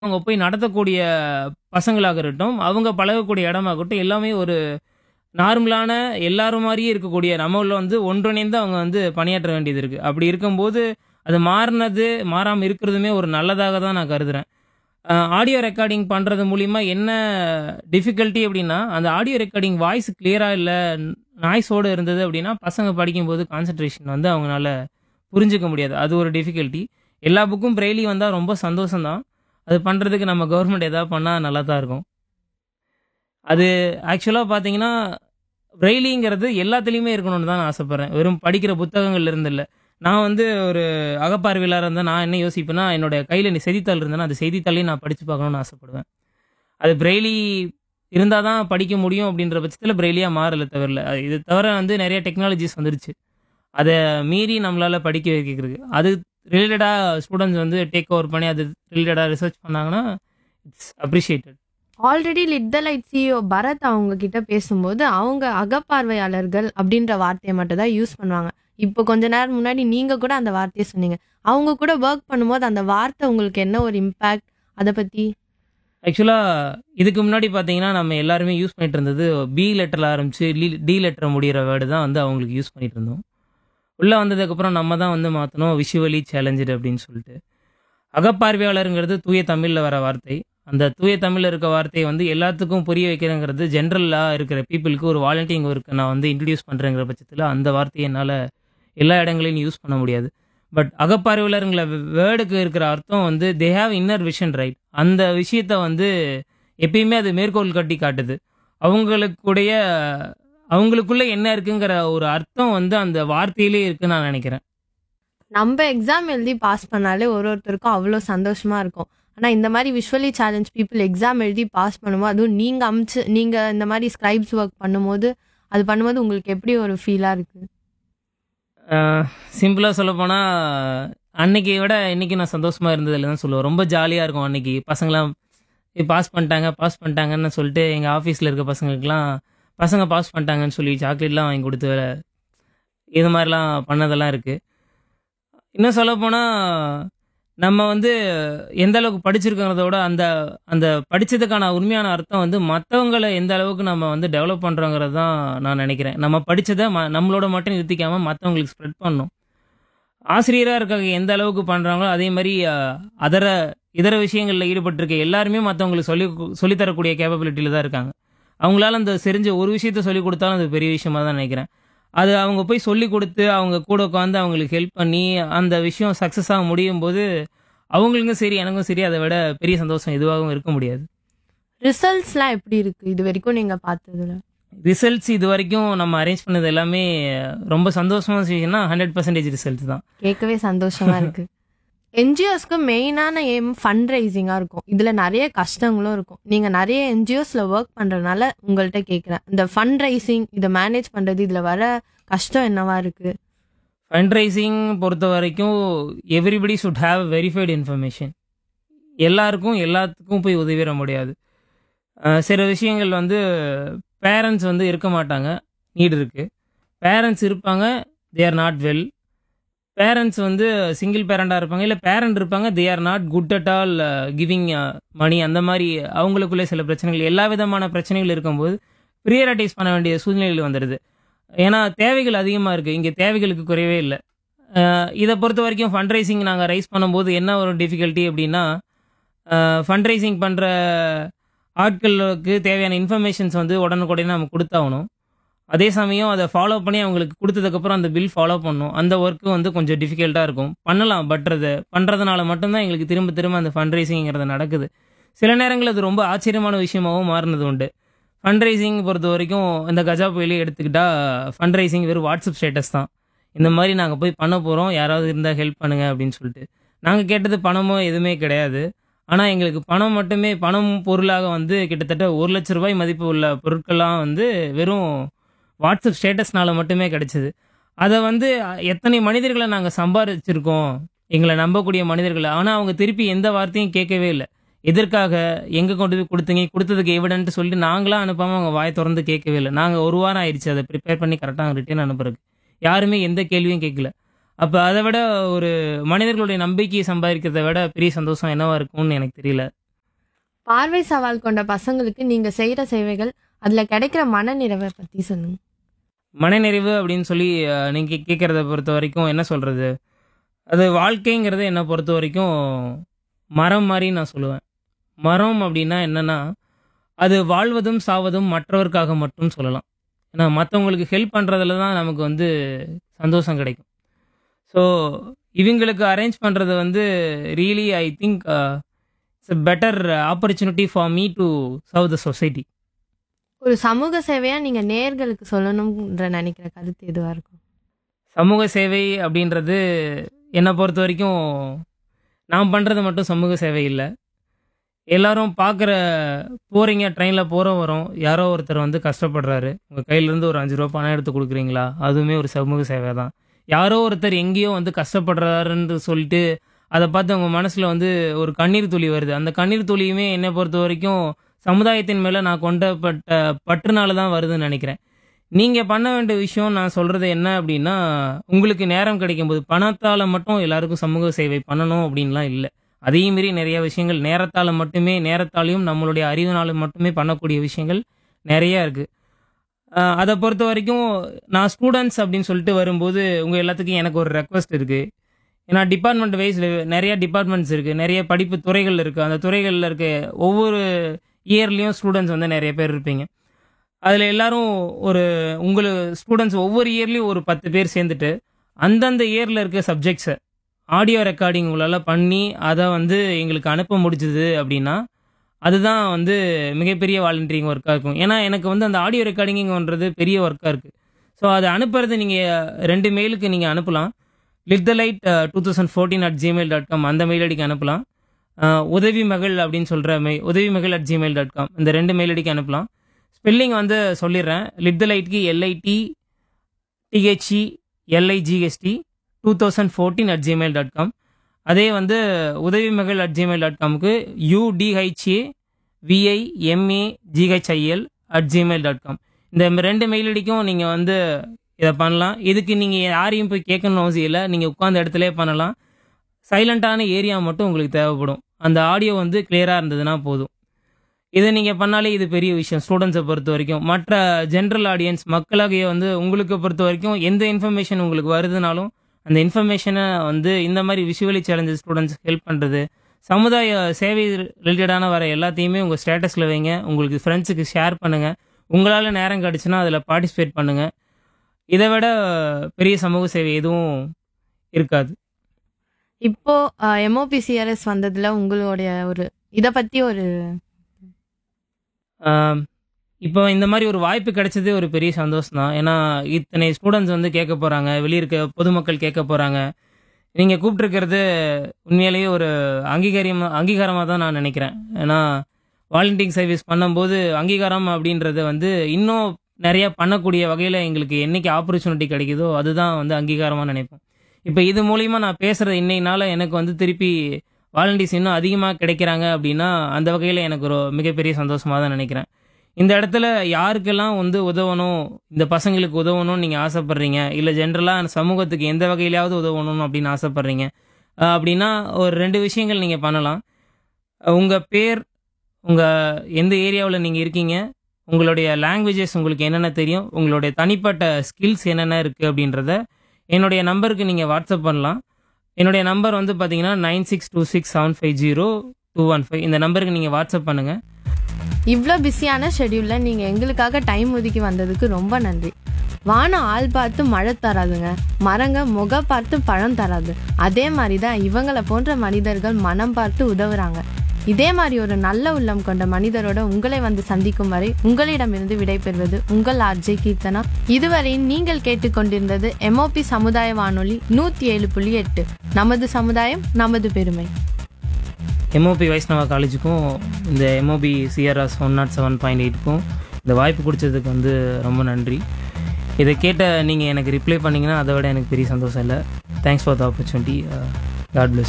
அவங்க போய் நடத்தக்கூடிய பசங்களாக இருக்கட்டும், அவங்க பழகக்கூடிய இடமாகட்டும், எல்லாமே ஒரு நார்மலான எல்லாரும் மாரியே இருக்கக்கூடிய நம்மள வந்து ஒன்றிணைந்து அவங்க வந்து பணியாற்ற வேண்டியது இருக்கு. அப்படி இருக்கும்போது, அது மாறுனது, மாறாம இருக்கிறதுமே ஒரு நல்லதாக தான் நான் கருதுறேன். அ ஆடியோ ரெக்கார்டிங் பண்றது மூலியமா என்ன டிஃபிகல்டி அப்டின்னா, அந்த ஆடியோ ரெக்கார்டிங் வாய்ஸ் கிளியரா இல்ல, நாய்ஸோட இருந்தது அப்டின்னா, பசங்க படிக்கும்போது கான்சன்ட்ரேஷன் வந்து அவங்கனால புரிஞ்சுக்க முடியாது. அது ஒரு டிஃபிகல்டி. எல்லா புக்கும் பிரெய்லி வந்தா ரொம்ப சந்தோஷம் தான். அது பண்றதுக்கு நம்ம கவர்மெண்ட் ஏதாவது பண்ணா நல்லா தான் இருக்கும். அது ஆக்சுவலா பார்த்தீங்கன்னா, பிரெய்லிங்கிறது எல்லாத்துலயுமே இருக்கணும்னு தான் நான் ஆசைப்படுறேன். வெறும் படிக்கிற புத்தகங்கள்ல இருந்து இல்ல. நான் வந்து ஒரு அகப்பார்வையாளரா இருந்தா நான் என்ன யோசிப்பேன்னா, என்னோட கையில செய்தித்தாள் இருந்ததுன்னா, அந்த செய்தித்தாளையும் நான் படிச்சு பார்க்கணும்னு ஆசைப்படுவேன். அது பிரெய்லி இருந்தா தான் படிக்க முடியும் அப்டின்ற பட்சத்தில பிரெய்லியா மாறல தவிரல. இது தவிர வந்து நெறைய டெக்னாலஜிஸ் வந்துருச்சு. அத மீறி நம்மளால படிக்க வைக்கிறதுக்கு. அது ரிலேட்டடா ஸ்டூடண்ட்ஸ் வந்து டேக் ஓவர் பண்ணி அது ரிலேட்டடா ரிசர்ச் பண்ணாங்கன்னா, it's appreciated. Already lit the light CEO Bharath அவங்க கிட்ட பேசும்போது, அவங்க அகப்பார்வையாளர்கள் அப்டின்ற வார்த்தைய மட்டும் தான் யூஸ் பண்ணுவாங்க. இப்போ கொஞ்ச நேரம் முன்னாடி நீங்க கூட அந்த வார்த்தைய சொன்னீங்க. அவங்க கூட வொர்க் பண்ணும்போது அந்த வார்த்தை உங்களுக்கு என்ன ஒரு இம்பாக்ட்? அத பத்தி? ஆக்சுவலா இதுக்கு முன்னாடி பார்த்தீங்கன்னா, நம்ம எல்லாருமே யூஸ் பண்ணிட்டு இருந்தது பி லெட்டர்ல ஆரம்பிச்சு லி டி லெட்டர்ல முடியிற வேர்ட் தான் வந்து அவங்களுக்கு யூஸ் பண்ணிட்டு இருந்தோம். உள்ள வந்ததுக்கப்புறம் நம்ம தான் வந்து மாத்தணும் விஷுவலி சேலஞ்சுடு அப்டின்னு சொல்லிட்டு. அகப்பார்வையாளர்ங்கிறது தூய தமிழ்ல வர வார்த்தை. அந்த தூய தமிழ்ல இருக்க வார்த்தைய வந்து எல்லாத்துக்கும் புரிய வைக்கிறேங்கிறது ஜெனரலா இருக்கிற பீப்பிளுக்கு ஒரு வாலண்டியரிங் ஒர்க் நான் வந்து இன்ட்ரோடியூஸ் பண்றேங்கிற பட்சத்தில அந்த வார்த்தைய என்னால எல்லா இடங்கள்லயும் யூஸ் பண்ண முடியாது. பட் அகப்பார்வையாளர்ங்கிற வேர்டுக்கு இருக்கிற அர்த்தம் வந்து they have inner vision right. அந்த விஷயத்த வந்து எப்பயுமே அது மேற்கோள் காட்டி காட்டுது. அவங்களுக்குடைய அவங்களுக்குள்ள என்ன இருக்குங்கிற ஒரு அர்த்தம் வந்து அந்த வார்த்தையிலே இருக்குன்னு நான் நெனைக்கிறேன். நம்ப எக்ஸாம் எழுதி பாஸ் பண்ணாலே ஒரு ஒருத்தருக்கும் அவ்ளோ சந்தோஷமா இருக்கும். ஆனா இந்த மாரி விஷுவலி சேலஞ்ச் பீப்பிள் எக்ஸாம் எழுதி பாஸ் பண்ணும்போது, அதுவும் நீங்க அமுச்சு நீங்க இந்த மாரி ஸ்கிரைப்ஸ் ஒர்க் பண்ணும்போது, அது பண்ணும்போது உங்களுக்கு எப்படி ஒரு ஃபீலா இருக்கு? அ சிம்பிளா சொல்லப்போனா, அன்னைக்கு விட இன்னைக்கு நான் சந்தோஷமா இருந்ததில்ல தான் சொல்லுவேன். ரொம்ப ஜாலியா இருக்கும் அன்னைக்கு. பசங்கலாம் பாஸ் பண்ணிட்டாங்க, பாஸ் பண்ணிட்டாங்கன்னு சொல்லிட்டு எங்க ஆஃபீஸ்ல இருக்க பசங்களுக்கெல்லாம், பசங்க பாஸ் பண்ணிட்டாங்கன்னு சொல்லி சாக்லேட்லாம் வாங்கி குடுத்து, இது மாரிலாம் பண்ணதெல்லாம் இருக்கு. இன்னும் சொல்லப்போனா, நம்ம வந்து எந்த அளவுக்கு படிச்சிருக்கோங்கிறத விட, அந்த அந்த படிச்சதுக்கான உண்மையான அர்த்தம் வந்து மத்தவங்கள எந்த அளவுக்கு நம்ம வந்து டெவலப் பண்றோங்கிறது தான் நான் நெனைக்கிறேன். நம்ம படிச்சத ம நம்மளோட மட்டும் நிறுத்திக்காம மத்தவங்களுக்கு ஸ்ப்ரெட் பண்ணணும். ஆசிரியரா இருக்க எந்த அளவுக்கு பண்றாங்களோ, அதே மாரி அ அதர இதர விஷயங்கள்ல ஈடுபட்டிருக்க எல்லாருமே மத்தவங்களுக்கு சொல்லி சொல்லி தரக்கூடிய கேப்பபிலிட்டில தான் இருக்காங்க. அவங்களால அந்த தெரிஞ்ச ஒரு விஷயத்த சொல்லிக் குடுத்தாலும் அது பெரிய விஷயமா தான் நெனைக்கிறேன். அது அவங்க போய் சொல்லிக் குடுத்து, அவங்க கூட உட்காந்து அவங்களுக்கு ஹெல்ப் பண்ணி, அந்த விஷயம் சக்சஸா முடியும்போது, அவங்களுக்கும் சரி, எனக்கும் சரி அத விட பெரிய சந்தோஷம் எதுவாகவும் இருக்க முடியாது. ரிசல்ட்ஸ்லாம் எப்படி இருக்கு? இதுவரைக்கும் நீங்க பார்த்ததுல? ரிசல்ட்ஸ் இதுவரைக்கும் நம்ம அரேஞ்ச் பண்ணது எல்லாமே ரொம்ப சந்தோஷமான விஷயம்னா 100% ரிசல்ட் தான். கேட்கவே சந்தோஷமா இருக்கு. என்ஜிஓஸ்க்கு மெயினான எய்ம் ஃபண்ட் ரைசிங்கா இருக்கும். இதுல நெறைய கஷ்டங்களும் இருக்கும். நீங்க நெறைய என்ஜிஓஸ்ல வொர்க் பண்றதுனால உங்கள்ட்ட கேட்கிறேன். இந்த ஃபண்ட் ரைசிங் இத மேனேஜ் பண்றது, இதுல வர கஷ்டம் என்னவா இருக்கு? ஃபண்ட் ரைசிங் பொறுத்தவரைக்கும் everybody should have verified information. எல்லாருக்கும் எல்லாத்துக்கும் போய் உதவிற முடியாது. அ சில விஷயங்கள் வந்து பேரண்ட்ஸ் வந்து இருக்க மாட்டாங்க. நீட் இருக்கு. பேரண்ட்ஸ் இருப்பாங்க. They are not well. Parents வந்து சிங்கிள் பேரண்டா இருப்பாங்க. இல்ல பேரண்ட் இருப்பாங்க. They are not good at all giving money அந்த மாரி அவங்களுக்குள்ளே சில பிரச்சனைகள் எல்லா விதமான பிரச்சனைகள் இருக்கும்போது, பிரியரைட்டைஸ் பண்ண வேண்டிய சூழ்நிலைகள் வந்துருது. ஏன்னா தேவைகள் அதிகமா இருக்கு. இங்க தேவைகளுக்கு குறைவே இல்ல. அ இத பொறுத்தவரைக்கும் ஃபண்ட் ரைசிங் நாங்க ரைஸ் பண்ணும்போது என்ன ஒரு டிஃபிகல்டி அப்டின்னா, அ ஃபண்ட் ரைசிங் பண்ற ஆட்களுக்கு தேவையான இன்ஃபர்மேஷன்ஸ் வந்து உடனுக்குடனே நம்ம குடுத்தாகணும். அதே சமயம் அத ஃபாலோ பண்ணி அவங்களுக்கு குடுத்ததுக்கப்புறம் அந்த பில் ஃபாலோ பண்ணணும். அந்த ஒர்க் வந்து கொஞ்சம் டிஃபிகல்ட்டா இருக்கும். பண்ணலாம். பட் அத பண்றதுனால மட்டும் தான் எங்களுக்கு திரும்ப திரும்ப அந்த ஃபண்ட் ரைசிங்கிறது நடக்குது. சில நேரங்கள்ல அது ரொம்ப ஆச்சரியமான விஷயமாவும் மாறுனது உண்டு. ஃபண்ட் ரைசிங் பொறுத்தவரைக்கும் இந்த கஜா புயலே எடுத்துக்கிட்டா, ஃபண்ட் ரைசிங் வெறும் வாட்ஸ்அப் ஸ்டேட்டஸ் தான். இந்த மாரி நாங்க போய் பண்ண போறோம். யாராவது இருந்தா ஹெல்ப் பண்ணுங்க அப்டின்னு சொல்லிட்டு. நாங்க கேட்டது பணமோ எதுவுமே கிடையாது. ஆனா எங்களுக்கு பணம் மட்டுமே பணம் பொருளாக வந்து கிட்டத்தட்ட ரூ. 1,00,000 மதிப்பு உள்ள பொருட்கள்லாம் வந்து வெறும் வாட்ஸ்அப் ஸ்டேட்டஸ்னால மட்டுமே கிடைச்சது. அத வந்து எத்தனை மனிதர்கள நாங்க சம்பாரிச்சிருக்கோம். எங்கள நம்பக்கூடிய மனிதர்கள. ஆனா அவங்க திருப்பி எந்த வார்த்தையும் கேட்கவே இல்ல. எதற்காக? எங்க கொண்டு போய் குடுத்தீங்க? குடுத்ததுக்கு எவிடன்ட் சொல்லிட்டு நாங்களா அனுப்பாம அவங்க வாய தொறந்து கேட்கவே இல்ல. நாங்க 1 வாரம் ஆயிருச்சு அத பிரிப்பேர் பண்ணி கரெக்ட்டா ரிட்டர்ன் அனுப்புறதுக்கு. யாருமே எந்த கேள்வியும் கேட்கல. அப்ப அத விட ஒரு மனிதர்களுடைய நம்பிக்கைய சம்பாதிக்கிறத விட பெரிய சந்தோஷம் என்னவா இருக்கும்னு எனக்கு தெரியல. பார்வை சவால் கொண்ட பசங்களுக்கு நீங்க செய்யற சேவைகள் அதுல கிடைக்கிற மனநிறைவை பத்தி சொல்லுங்க மனநிறைவு அப்படின்னு சொல்லி அஹ், நீங்க கேட்குறத பொறுத்த வரைக்கும் என்ன சொல்றது அது வாழ்க்கைங்கிறது என்னை பொறுத்த வரைக்கும் மரம் மாதிரி நான் சொல்லுவேன் மரம் அப்படின்னா என்னன்னா அது வாழ்வதும் சாவதும் மற்றவருக்காக மட்டும் சொல்லலாம் ஏன்னா மற்றவங்களுக்கு ஹெல்ப் பண்ணுறதுல தான் நமக்கு வந்து சந்தோஷம் கிடைக்கும் ஸோ இவங்களுக்கு அரேஞ்ச் பண்ணுறது வந்து really I think it's a better opportunity for me to serve the society ஒரு சமூக சேவையா நீங்க நேர்களுக்கு சொல்லணும்ன்ற நினைக்கிற கருத்து எதுவா இருக்கும் சமூக சேவை அப்படின்றது என்னை பொறுத்த வரைக்கும் நான் பண்ணுறது மட்டும் சமூக சேவை இல்லை எல்லாரும் பார்க்குற போகிறீங்க ட்ரெயினில் போகிற வரோம் யாரோ ஒருத்தர் வந்து கஷ்டப்படுறாரு உங்கள் கையிலேருந்து ஒரு அஞ்சு ரூபா பணம் எடுத்து கொடுக்குறீங்களா அதுவுமே ஒரு சமூக சேவை தான் யாரோ ஒருத்தர் எங்கேயோ வந்து கஷ்டப்படுறாருன்னு சொல்லிட்டு அதை பார்த்து உங்கள் மனசில் வந்து ஒரு கண்ணீர் துளி வருது அந்த கண்ணீர் துளியுமே என்னை பொறுத்த வரைக்கும் சமுதாயத்தின் மேலே நான் கொண்டப்பட்ட பற்றுனால தான் வருதுன்னு நினைக்கிறேன் நீங்கள் பண்ண வேண்டிய விஷயம் நான் சொல்கிறது என்ன அப்படின்னா உங்களுக்கு நேரம் கிடைக்கும்போது பணத்தால் மட்டும் எல்லாருக்கும் சமூக சேவை பண்ணணும் அப்படின்லாம் இல்லை அதையும் மீறி நிறைய விஷயங்கள் நேரத்தால் மட்டுமே நேரத்தாலையும் நம்மளுடைய அறிவினாலும் மட்டுமே பண்ணக்கூடிய விஷயங்கள் நிறைய இருக்குது அதை பொறுத்த வரைக்கும் நான் ஸ்டூடெண்ட்ஸ் அப்படின்னு சொல்லிட்டு வரும்போது உங்கள் எல்லாத்துக்கும் எனக்கு ஒரு ரெக்வஸ்ட் இருக்குது ஏன்னா டிபார்ட்மெண்ட் வைஸ் நிறைய டிபார்ட்மெண்ட்ஸ் இருக்குது நிறைய படிப்பு துறைகள் இருக்குது அந்த துறைகளில் இருக்க ஒவ்வொரு இயர்லேயும் ஸ்டூடெண்ட்ஸ் வந்து நிறைய பேர் இருப்பீங்க அதில் எல்லாரும் ஒரு உங்களுக்கு ஸ்டூடெண்ட்ஸ் ஒவ்வொரு இயர்லேயும் ஒரு பத்து பேர் சேர்ந்துட்டு அந்தந்த இயரில் இருக்க சப்ஜெக்ட்ஸை ஆடியோ ரெக்கார்டிங் உங்களால் பண்ணி அதை வந்து எங்களுக்கு அனுப்ப முடிஞ்சுது அப்படின்னா அதுதான் வந்து மிகப்பெரிய வாலண்டியரிங் ஒர்க்காக இருக்கும் ஏன்னா எனக்கு வந்து அந்த ஆடியோ ரெக்கார்டிங்கிறது பெரிய ஒர்க்காக இருக்குது ஸோ அதை அனுப்புறது நீங்கள் ரெண்டு மெயிலுக்கு நீங்கள் அனுப்பலாம் lit the light two thousand fourteen at Gmail dot com அந்த மெயில் ஐடிக்கு அனுப்பலாம் அஹ், உதவி மகள் அப்படின்னு சொல்கிற மெய் உதவி மகள் அட் ஜிமெயில் டாட் காம் இந்த ரெண்டு மெயில் ஐடிக்கு அனுப்பலாம் ஸ்பெல்லிங் வந்து சொல்லிடுறேன் லிட் த லைட்க்கு L I T T H E L I G H T two thousand fourteen at Gmail dot com அதே வந்து உதவி மகள் at Gmail dot com U T H A V I M A G H I L at Gmail dot com இந்த ரெண்டு மெயில் ஐடிக்கும் நீங்கள் வந்து இதை பண்ணலாம் இதுக்கு நீங்கள் யாரையும் போய் கேட்கணும்னு அவசியம் இல்லை நீங்கள் உட்காந்த இடத்துலயே பண்ணலாம் சைலண்ட்டான ஏரியா மட்டும் உங்களுக்கு தேவைப்படும் அந்த ஆடியோ வந்து கிளியராக இருந்ததுன்னா போதும் இதை நீங்கள் பண்ணாலே இது பெரிய விஷயம் ஸ்டூடெண்ட்ஸை பொறுத்த வரைக்கும் மற்ற ஜென்ரல் ஆடியன்ஸ் மக்களாகிய வந்து உங்களுக்கு பொறுத்த வரைக்கும் எந்த இன்ஃபர்மேஷன் உங்களுக்கு வருதுனாலும் அந்த இன்ஃபர்மேஷனை வந்து இந்த மாதிரி விஷுவலி சேலஞ்சஸ் ஸ்டூடெண்ட்ஸ் ஹெல்ப் பண்ணுறது சமுதாய சேவை ரிலேட்டடான வர எல்லாத்தையுமே உங்கள் ஸ்டேட்டஸில் வைங்க உங்களுக்கு ஃப்ரெண்ட்ஸுக்கு ஷேர் பண்ணுங்கள் உங்களால் நேரம் கிடச்சுன்னா அதில் பார்ட்டிசிபேட் பண்ணுங்கள் இதை விட பெரிய சமூக சேவை எதுவும் இருக்காது இப்போ எம்ஓபிசிஆர்எஸ் வந்ததுல உங்களுடைய ஒரு இத பத்தி ஒரு ஆம், இப்போ இந்த மாதிரி ஒரு வாய்ப்பு கிடைச்சதே ஒரு பெரிய சந்தோஷம் தான் ஏன்னா இத்தனை ஸ்டூடெண்ட்ஸ் வந்து கேட்க போகிறாங்க வெளியே இருக்க பொதுமக்கள் கேட்க போகிறாங்க நீங்கள் கூப்பிட்டுருக்கிறது உண்மையிலேயே ஒரு அங்கீகாரம் அங்கீகாரமாக தான் நான் நினைக்கிறேன் ஏன்னா வாலண்டியர் சர்வீஸ் பண்ணும்போது அங்கீகாரம் அப்படின்றது வந்து இன்னும் நிறைய பண்ணக்கூடிய வகையில் எங்களுக்கு என்னைக்கு ஆப்பர்ச்சுனிட்டி கிடைக்குதோ அதுதான் வந்து அங்கீகாரமாக நினைப்போம் இப்போ இது மூலிமா நான் பேசுகிற இன்னைனால எனக்கு வந்து திருப்பி வாலண்டியர்ஸ் இன்னும் அதிகமாக கிடைக்கிறாங்க அப்படின்னா அந்த வகையில் எனக்கு ஒரு மிகப்பெரிய சந்தோஷமாக தான் நினைக்கிறேன் இந்த இடத்துல யாருக்கெல்லாம் வந்து உதவணும் இந்த பசங்களுக்கு உதவணும்னு நீங்கள் ஆசைப்பட்றீங்க இல்லை ஜென்ரலாக சமூகத்துக்கு எந்த வகையிலாவது உதவணும் அப்படின்னு ஆசைப்பட்றீங்க அஹ் அப்படின்னா ஒரு ரெண்டு விஷயங்கள் நீங்கள் பண்ணலாம் உங்கள் பேர் உங்கள் எந்த ஏரியாவில் நீங்கள் இருக்கீங்க உங்களுடைய லாங்குவேஜஸ் உங்களுக்கு என்னென்ன தெரியும் உங்களுடைய தனிப்பட்ட ஸ்கில்ஸ் என்னென்ன இருக்குது அப்படின்றத என்னுடைய நம்பருக்கு நீங்கள் வாட்ஸ்அப் பண்ணலாம் என்னுடைய நம்பர் வந்து பார்த்தீங்கன்னா nine six two six seven five zero two one five இந்த நம்பருக்கு நீங்கள் வாட்ஸ்அப் பண்ணுங்கள் இவ்ளோ பிஸியான ஷெட்யூல்ல நீங்க எங்களுக்காக டைம் ஒதுக்கி வந்ததுக்கு ரொம்ப நன்றி வானம் ஆள் பார்த்து மழை தராதுங்க மரங்க முக பார்த்து பழம் தராது அதே மாதிரி தான் இவங்களை போன்ற மனிதர்கள் மனம் பார்த்து உதவுறாங்க இதே மாதிரி ஒரு நல்ல உள்ளம் கொண்ட மனிதரோட உங்களை வந்து சந்திக்கும் வரை உங்களிடமிருந்து விடைபெறுவது உங்கள் ஆர்ஜே கீர்த்தனா இதுவரை நீங்கள் கேட்டுக்கொண்டிருந்தது எம்ஓபி சமுதாய வானொலி நூத்தி ஏழு புள்ளி எட்டு நமது சமுதாயம் நமது பெருமை எம்ஓபி வைஷ்ணவா காலேஜுக்கும் இந்த MOP CRS one not seven point எயிட்டுக்கும் இந்த வாய்ப்பு கொடுத்ததுக்கு வந்து ரொம்ப நன்றி இதை கேட்ட நீங்கள் எனக்கு ரிப்ளை பண்ணீங்கன்னா அதை விட எனக்கு பெரிய சந்தோஷம் இல்லை thanks for the opportunity God plus